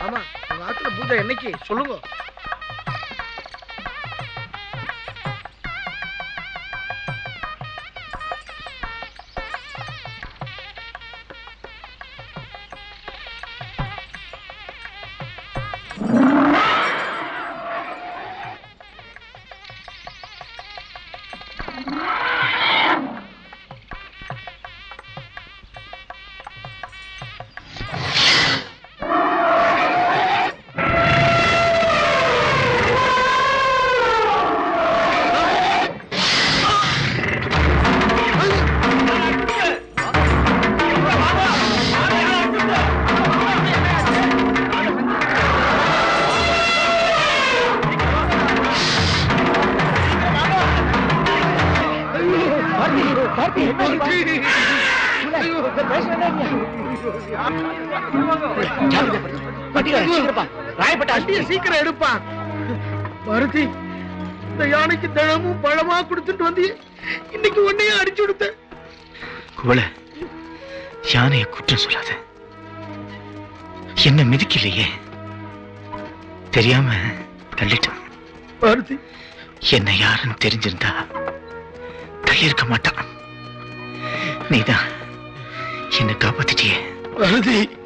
ஆமா உங்க ஆத்துல பூஜை என்னைக்கு சொல்லுங்க அண்டிய சீக்கிரம் எடுப்பா பாரதி இந்த யானைக்கு தினமும் பழமா கொடுத்துட்டு வந்து இன்னைக்கு உன்னையே அடிச்சு கொடுத்த குவள யானையை குற்றம் சொல்லாத என்ன மிதிக்கலையே தெரியாம தள்ளிட்டான் பாரதி என்ன யாருன்னு தெரிஞ்சிருந்தா தள்ளியிருக்க மாட்டான் நீதான் என்னை காப்பாத்திட்டியே பாரதி